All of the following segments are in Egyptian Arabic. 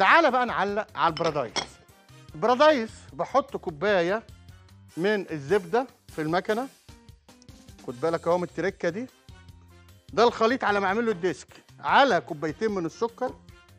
تعالى بقى نعلق على البرادايس البرادايس بحط كوبايه من الزبده في المكنه خد بالك اهو من التركه دي ده الخليط على ما اعمل له الديسك على كوبايتين من السكر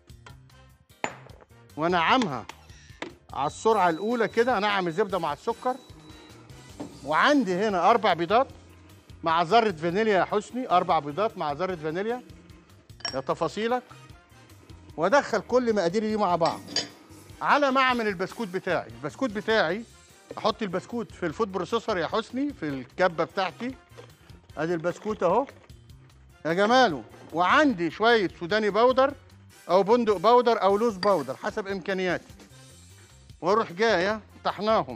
وانعمها على السرعه الاولى كده انعم الزبده مع السكر وعندي هنا اربع بيضات مع ذره فانيليا يا حسني اربع بيضات مع ذره فانيليا يا تفاصيلك وادخل كل مقاديري دي مع بعض على ما اعمل البسكوت بتاعي البسكوت بتاعي احط البسكوت في الفود بروسيسور يا حسني في الكبه بتاعتي ادي البسكوت اهو يا جماله وعندي شويه سوداني باودر او بندق باودر او لوز باودر حسب امكانياتي واروح جايه طحناهم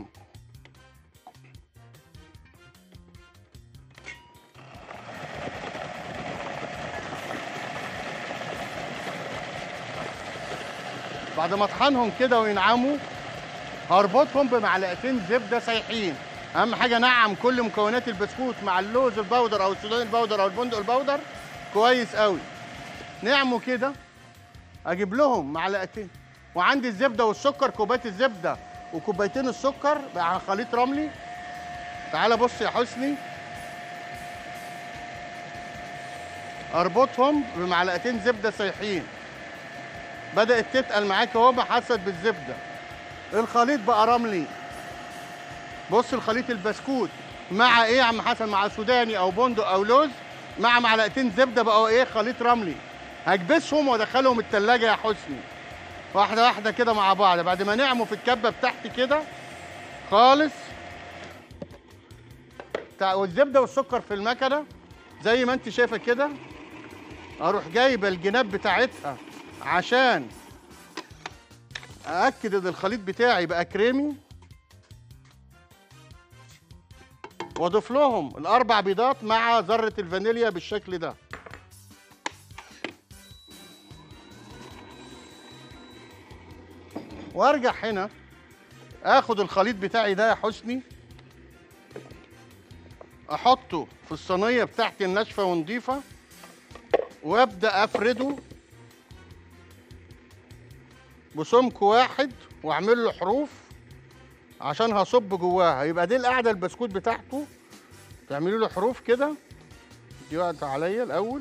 بعد ما اطحنهم كده وينعموا هربطهم بمعلقتين زبده سايحين اهم حاجه نعم كل مكونات البسكوت مع اللوز البودر او السوداني البودر او البندق البودر كويس قوي نعموا كده اجيب لهم معلقتين وعندي الزبده والسكر كوبايه الزبده وكوبايتين السكر مع خليط رملي تعالى بص يا حسني اربطهم بمعلقتين زبده سايحين بدات تتقل معاك اهو بحسب بالزبده الخليط بقى رملي بص الخليط البسكوت مع ايه يا عم حسن مع سوداني او بندق او لوز مع معلقتين زبده بقوا ايه خليط رملي هكبسهم وادخلهم التلاجة يا حسني واحده واحده كده مع بعض بعد ما نعموا في الكبه بتاعتي كده خالص تع- والزبده والسكر في المكنه زي ما انت شايفه كده اروح جايبه الجناب بتاعتها عشان ااكد ان الخليط بتاعي بقى كريمي واضيف لهم الاربع بيضات مع ذره الفانيليا بالشكل ده وارجع هنا اخد الخليط بتاعي ده يا حسني احطه في الصينيه بتاعتي الناشفه ونضيفه وابدا افرده بسمك واحد واعمل له حروف عشان هصب جواها يبقى دي القاعده البسكوت بتاعته تعملي له حروف كده دي وقت عليا الاول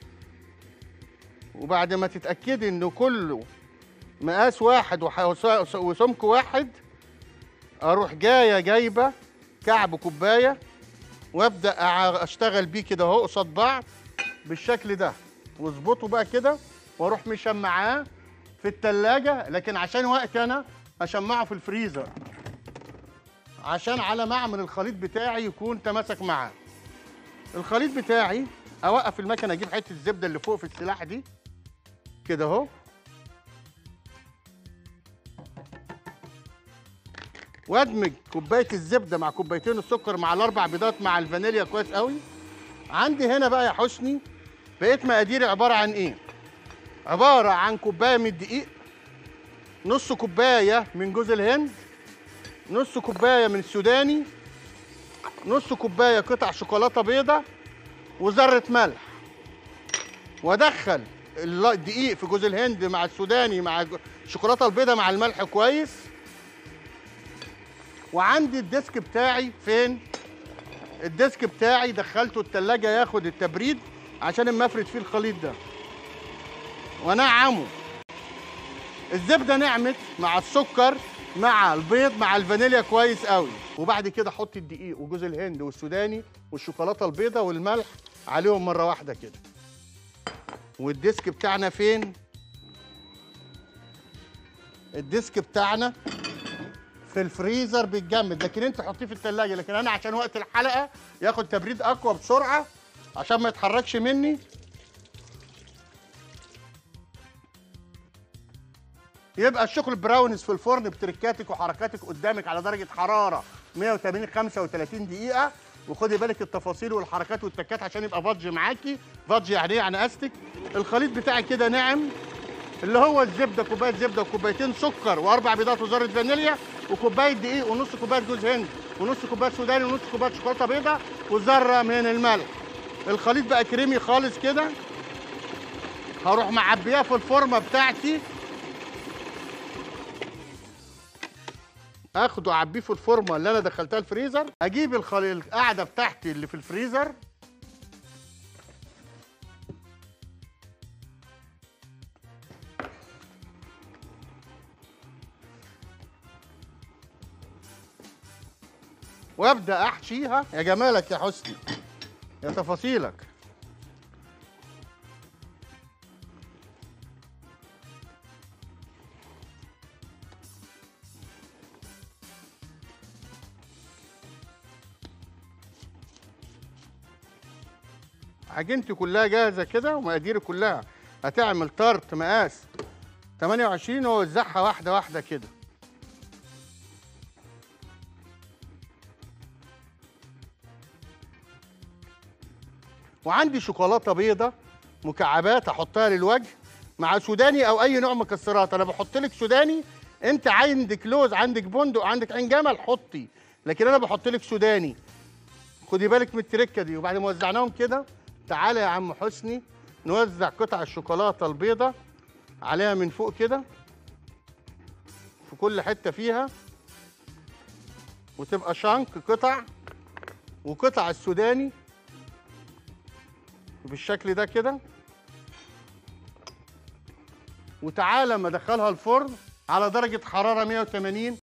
وبعد ما تتاكدي انه كله مقاس واحد وح- وس- وسمك واحد اروح جايه جايبه كعب كوبايه وابدا أع- اشتغل بيه كده اهو قصاد بعض بالشكل ده واظبطه بقى كده واروح مشمعاه في التلاجة لكن عشان وقت انا اشمعه في الفريزر عشان على ما اعمل الخليط بتاعي يكون تماسك معاه الخليط بتاعي اوقف المكنه اجيب حته الزبده اللي فوق في السلاح دي كده اهو وادمج كوبايه الزبده مع كوبايتين السكر مع الاربع بيضات مع الفانيليا كويس قوي عندي هنا بقى يا حسني بقيت مقاديري عباره عن ايه عباره عن كوبايه من الدقيق نص كوبايه من جوز الهند نص كوبايه من السوداني نص كوبايه قطع شوكولاته بيضه وذره ملح وادخل الل- الدقيق في جوز الهند مع السوداني مع الج- الشوكولاته البيضه مع الملح كويس وعندي الديسك بتاعي فين الديسك بتاعي دخلته التلاجة ياخد التبريد عشان اما افرد فيه الخليط ده وانعمه الزبده نعمت مع السكر مع البيض مع الفانيليا كويس قوي وبعد كده احط الدقيق وجوز الهند والسوداني والشوكولاته البيضاء والملح عليهم مره واحده كده والديسك بتاعنا فين الديسك بتاعنا في الفريزر بيتجمد لكن انت حطيه في التلاجة لكن انا عشان وقت الحلقه ياخد تبريد اقوى بسرعه عشان ما يتحركش مني يبقى الشغل براونز في الفرن بتركاتك وحركاتك قدامك على درجه حراره 180 35 دقيقه وخدي بالك التفاصيل والحركات والتكات عشان يبقى فادج معاكي فادج يعني ايه يعني استك الخليط بتاعك كده ناعم اللي هو الزبده كوبايه زبده وكوبايتين سكر واربع بيضات وذره فانيليا وكوبايه دقيق ونص كوبايه جوز هند ونص كوبايه سوداني ونص كوبايه شوكولاته بيضاء وذره من الملح الخليط بقى كريمي خالص كده هروح معبياه في الفورمه بتاعتي اخده اعبيه في الفورمه اللي انا دخلتها الفريزر اجيب الخل... القاعده بتاعتي اللي في الفريزر وابدا احشيها يا جمالك يا حسني يا تفاصيلك عجينتي كلها جاهزه كده ومقاديري كلها هتعمل طرت مقاس 28 ووزعها واحده واحده كده وعندي شوكولاته بيضه مكعبات احطها للوجه مع سوداني او اي نوع مكسرات انا بحط لك سوداني انت عندك لوز عندك بندق عندك عين جمل حطي لكن انا بحط لك سوداني خدي بالك من التركه دي وبعد ما وزعناهم كده تعالى يا عم حسني نوزع قطع الشوكولاته البيضه عليها من فوق كده في كل حته فيها وتبقى شانك قطع وقطع السوداني بالشكل ده كده وتعالى ما ادخلها الفرن على درجه حراره 180